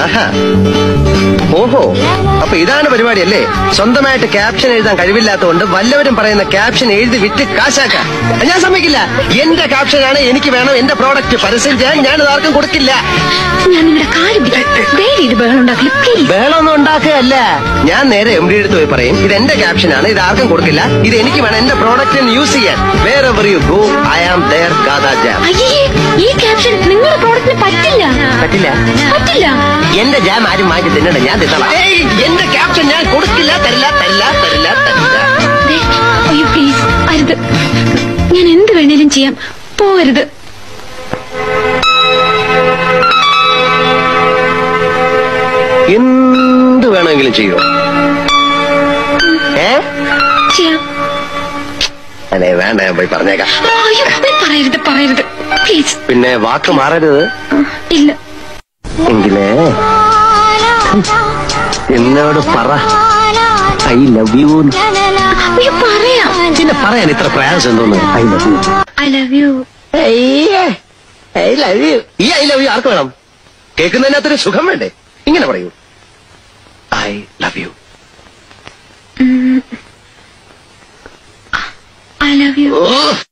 ആഹാ. ഓഹോ അപ്പൊ ഇതാണ് പരിപാടി അല്ലേ സ്വന്തമായിട്ട് ക്യാപ്ഷൻ എഴുതാൻ കഴിവില്ലാത്തതുകൊണ്ട് വല്ലവരും പറയുന്ന ക്യാപ്ഷൻ എഴുതി വിറ്റ് കാശാക്കാൻ ഞാൻ സമ്മതിക്കില്ല എന്റെ ക്യാപ്ഷനാണ് എനിക്ക് വേണം എന്റെ പ്രോഡക്റ്റ് പരസ്യം ചെയ്യാൻ ഞാൻ ഇത് ആർക്കും കൊടുക്കില്ല ഞാൻ നിങ്ങളുടെ കാര്യം ധൈര്യം ഇത് ബഹളം ഉണ്ടാക്കില്ല പ്ലീസ് ബഹളമൊന്നും ഉണ്ടാക്കുകയല്ല ഞാൻ നേരെ എം ഡി എടുത്ത് പോയി പറയും ഇത് എന്റെ ക്യാപ്ഷനാണ് ഇത് ആർക്കും കൊടുക്കില്ല ഇത് എനിക്ക് വേണം എന്റെ പ്രോഡക്റ്റിന് യൂസ് ചെയ്യാൻ wherever you go I am there ഗാദാ ജാം അയ്യേ ഈ ക്യാപ്ഷൻ നിങ്ങളുടെ പ്രോഡക്റ്റിന് പറ്റില്ല പറ്റില്ല പറ്റില്ല എന്റെ ജാം ആരും മാറ്റി തിന്നണ്ട ഞാൻ തിന്നോളാം ഏയ്, എന്റെ ക്യാപ്ഷൻ ഞാൻ കൊടുക്കില്ല തരില്ല തരില്ല തരില്ല തരില്ല ദേ, അയ്യോ പ്ലീസ് അരുത് ഞാൻ എന്ത് വേണേലും ചെയ്യാം പോവരുത് എന്ത് വേണമെങ്കിലും ചെയ്യോ ഏ ചെയ്യാം അതെ വേണ്ട ഞാൻ പോയി പറഞ്ഞേക്കാം അയ്യോ നീ പറയരുത് പറയരുത് പ്ലീസ് പിന്നെ വാക്ക് മാറരുത് ഇല്ല എങ്കിലേ എന്നോട് പറ ഐ ലവ് യു അയ്യോ പറയാം പിന്നെ പറയാൻ ഇത്ര പ്രയാസം എന്തോന്ന് I love you I love you I love you ഈ ഐ ലവ് യു ആർക്ക് വേണം കേൾക്കുന്നതിനകത്തൊരു സുഖം വേണ്ടേ ഇങ്ങനെ പറയൂ I love you I love you oh